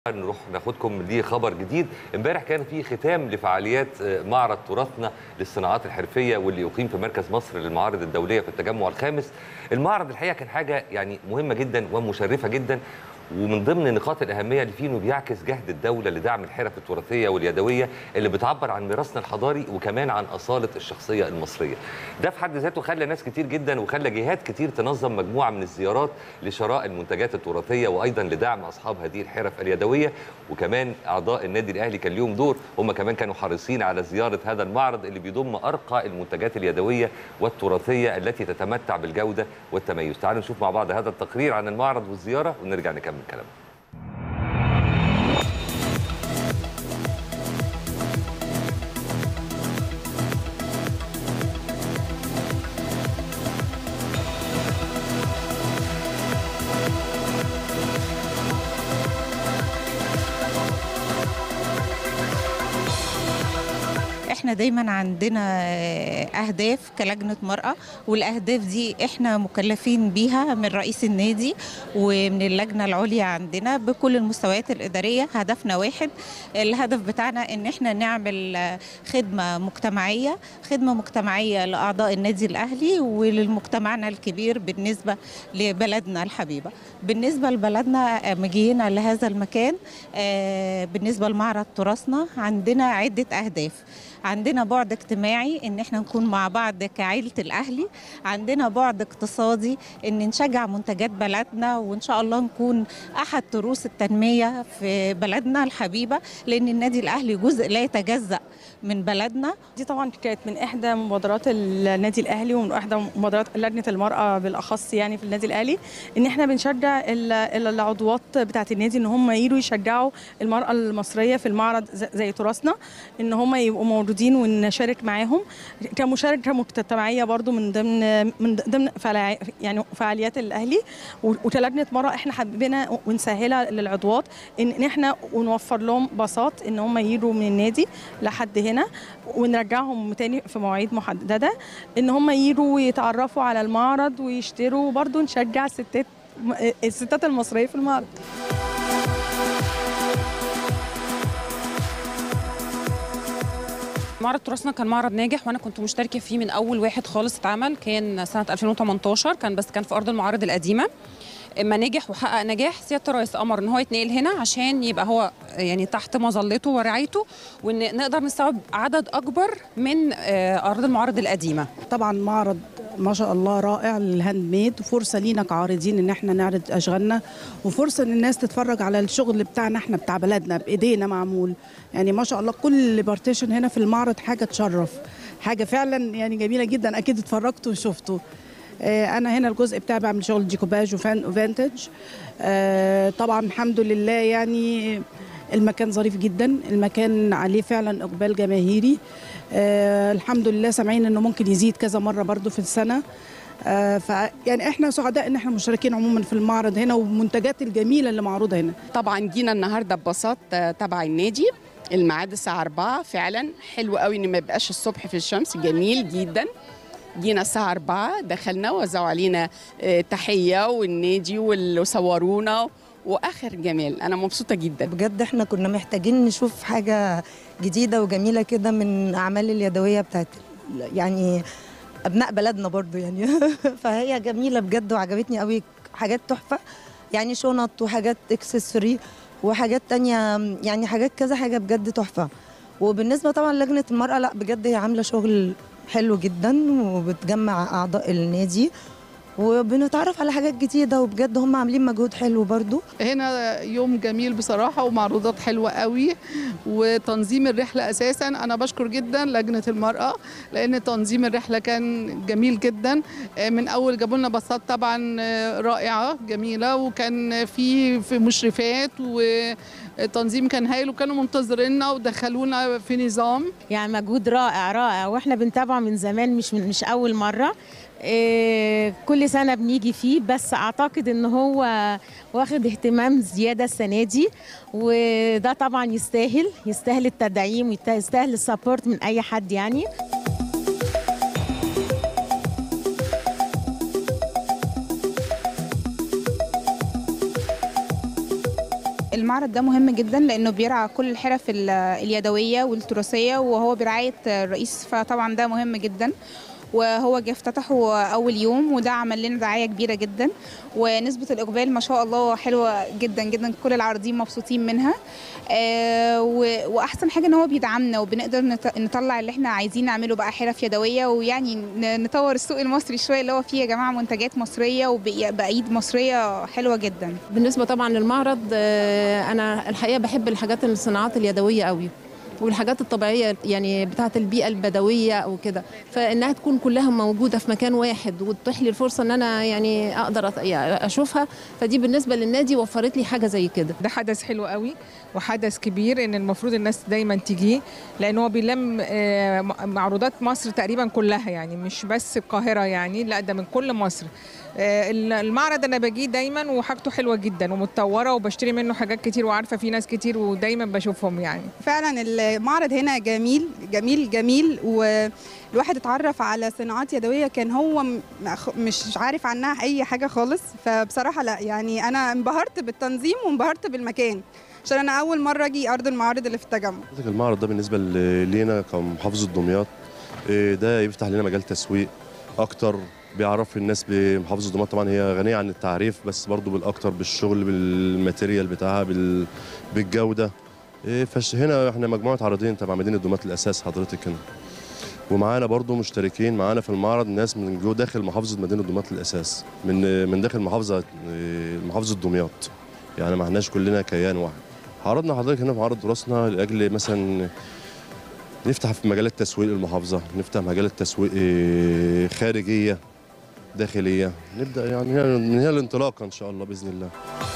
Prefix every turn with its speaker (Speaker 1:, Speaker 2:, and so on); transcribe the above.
Speaker 1: نروح ناخدكم لخبر جديد امبارح كان في ختام لفعاليات معرض تراثنا للصناعات الحرفيه واللي يقيم في مركز مصر للمعارض الدوليه في التجمع الخامس المعرض الحقيقه كان حاجه يعني مهمه جدا ومشرفه جدا ومن ضمن نقاط الاهميه اللي فيه انه بيعكس جهد الدوله لدعم الحرف التراثيه واليدويه اللي بتعبر عن ميراثنا الحضاري وكمان عن اصاله الشخصيه المصريه. ده في حد ذاته خلى ناس كتير جدا وخلى جهات كتير تنظم مجموعه من الزيارات لشراء المنتجات التراثيه وايضا لدعم اصحاب هذه الحرف اليدويه وكمان اعضاء النادي الاهلي كان ليهم دور هم كمان كانوا حريصين على زياره هذا المعرض اللي بيضم ارقى المنتجات اليدويه والتراثيه التي تتمتع بالجوده والتميز. تعالوا نشوف مع بعض هذا التقرير عن المعرض والزياره ونرجع نكمل كلامنا.
Speaker 2: احنا دايما عندنا اهداف كلجنه مراه والاهداف دي احنا مكلفين بيها من رئيس النادي ومن اللجنه العليا عندنا بكل المستويات الاداريه هدفنا واحد الهدف بتاعنا ان احنا نعمل خدمه مجتمعيه خدمه مجتمعيه لاعضاء النادي الاهلي وللمجتمعنا الكبير بالنسبه لبلدنا الحبيبه بالنسبه لبلدنا مجينا لهذا المكان بالنسبه لمعرض تراثنا عندنا عده اهداف عندنا بعد اجتماعي ان احنا نكون مع بعض كعيله الاهلي عندنا بعد اقتصادي ان نشجع منتجات بلدنا وان شاء الله نكون احد تروس التنميه في بلدنا الحبيبه لان النادي الاهلي جزء لا يتجزا من بلدنا
Speaker 3: دي طبعا كانت من احدى مبادرات النادي الاهلي ومن احدى مبادرات لجنه المراه بالاخص يعني في النادي الاهلي ان احنا بنشجع العضوات بتاعه النادي ان هم يجوا يشجعوا المراه المصريه في المعرض زي تراثنا ان هم يبقوا موجودين ونشارك معاهم كمشاركه مجتمعيه برضو من ضمن من ضمن يعني فعاليات الاهلي وكلجنه مراه احنا حبينا ونسهلها للعضوات ان احنا ونوفر لهم باصات ان هم يجوا من النادي لحد هنا ونرجعهم تاني في مواعيد محدده ان هم يجوا ويتعرفوا على المعرض ويشتروا وبرضو نشجع الستات الستات المصريه في المعرض
Speaker 4: معرض تراثنا كان معرض ناجح وانا كنت مشتركه فيه من اول واحد خالص اتعمل كان سنه 2018 كان بس كان في ارض المعارض القديمه اما نجح وحقق نجاح سياده الرئيس امر ان هو يتنقل هنا عشان يبقى هو يعني تحت مظلته ورعايته وان نقدر نستوعب عدد اكبر من ارض المعارض القديمه
Speaker 5: طبعا معرض ما شاء الله رائع للهاند ميد وفرصه لينا كعارضين ان احنا نعرض اشغالنا وفرصه ان الناس تتفرج على الشغل بتاعنا احنا بتاع بلدنا بايدينا معمول يعني ما شاء الله كل بارتيشن هنا في المعرض حاجه تشرف حاجه فعلا يعني جميله جدا اكيد اتفرجتوا وشفتوا انا هنا الجزء بتاعي بعمل شغل ديكوباج وفانتج طبعا الحمد لله يعني المكان ظريف جدا المكان عليه فعلا اقبال جماهيري آه الحمد لله سامعين انه ممكن يزيد كذا مره برضو في السنه آه ف يعني احنا سعداء ان احنا مشاركين عموما في المعرض هنا والمنتجات الجميله اللي معروضه هنا
Speaker 6: طبعا جينا النهارده ببساط تبع النادي الميعاد الساعه 4 فعلا حلو قوي ان ما يبقاش الصبح في الشمس جميل جدا جينا الساعة 4 دخلنا وزعوا علينا تحية والنادي وصورونا واخر جمال انا مبسوطه جدا
Speaker 7: بجد احنا كنا محتاجين نشوف حاجه جديده وجميله كده من الاعمال اليدويه بتاعت يعني ابناء بلدنا برضو يعني فهي جميله بجد وعجبتني قوي حاجات تحفه يعني شنط وحاجات اكسسوري وحاجات تانية يعني حاجات كذا حاجه بجد تحفه وبالنسبه طبعا لجنه المراه لا بجد هي عامله شغل حلو جدا وبتجمع اعضاء النادي وبنتعرف على حاجات جديده وبجد هم عاملين مجهود حلو برضو
Speaker 8: هنا يوم جميل بصراحه ومعروضات حلوه قوي وتنظيم الرحله اساسا انا بشكر جدا لجنه المراه لان تنظيم الرحله كان جميل جدا من اول جابوا لنا باصات طبعا رائعه جميله وكان في في مشرفات و التنظيم كان هايل وكانوا منتظريننا ودخلونا في نظام
Speaker 9: يعني مجهود رائع رائع واحنا بنتابعه من زمان مش من مش اول مره إيه كل سنه بنيجي فيه بس اعتقد ان هو واخد اهتمام زياده السنه دي وده طبعا يستاهل يستاهل التدعيم ويستاهل السبورت من اي حد يعني
Speaker 10: المعرض ده مهم جدا لانه بيرعى كل الحرف ال- اليدويه والتراثيه وهو برعايه الرئيس فطبعا ده مهم جدا وهو جه افتتحه اول يوم وده عمل لنا دعايه كبيره جدا ونسبه الاقبال ما شاء الله حلوه جدا جدا كل العارضين مبسوطين منها آه، و- واحسن حاجه ان هو بيدعمنا وبنقدر نط- نطلع اللي احنا عايزين نعمله بقى حرف يدويه ويعني ن- نطور السوق المصري شويه اللي هو فيه يا جماعه منتجات مصريه وبايد مصريه حلوه جدا
Speaker 9: بالنسبه طبعا للمعرض آه، انا الحقيقه بحب الحاجات الصناعات اليدويه قوي والحاجات الطبيعيه يعني بتاعه البيئه البدويه او كده فانها تكون كلها موجوده في مكان واحد وتتيح لي الفرصه ان انا يعني اقدر أت- يعني اشوفها فدي بالنسبه للنادي وفرت لي حاجه زي كده
Speaker 11: ده حدث حلو قوي وحدث كبير ان المفروض الناس دايما تيجي لان هو بيلم آه، م- معروضات مصر تقريبا كلها يعني مش بس القاهره يعني لا ده من كل مصر آه، المعرض انا باجيه دايما وحاجته حلوه جدا ومتطوره وبشتري منه حاجات كتير وعارفه في ناس كتير ودايما بشوفهم يعني
Speaker 12: فعلا المعرض هنا جميل جميل جميل والواحد اتعرف على صناعات يدويه كان هو م- مخ- مش عارف عنها اي حاجه خالص فبصراحه لا يعني انا انبهرت بالتنظيم وانبهرت بالمكان عشان انا اول مره اجي ارض المعارض اللي في التجمع
Speaker 13: حضرتك المعرض ده بالنسبه ل- لينا كمحافظه دمياط إيه، ده يفتح لنا مجال تسويق اكتر بيعرف الناس بمحافظه دمياط طبعا هي غنيه عن التعريف بس برضو بالاكتر بالشغل بالماتيريال بتاعها بال- بالجوده إيه، فش هنا احنا مجموعه عارضين تبع مدينه دمياط الاساس حضرتك هنا ومعانا برضو مشتركين معانا في المعرض ناس من جو داخل محافظه مدينه دمياط الاساس من من داخل محافظه إيه، محافظه دمياط يعني ما احناش كلنا كيان واحد عرضنا حضرتك هنا في معرض تراثنا لاجل مثلا نفتح في مجالات تسويق المحافظه نفتح مجالات تسويق إيه، خارجيه داخليه نبدا يعني من هنا الانطلاقه ان شاء الله باذن الله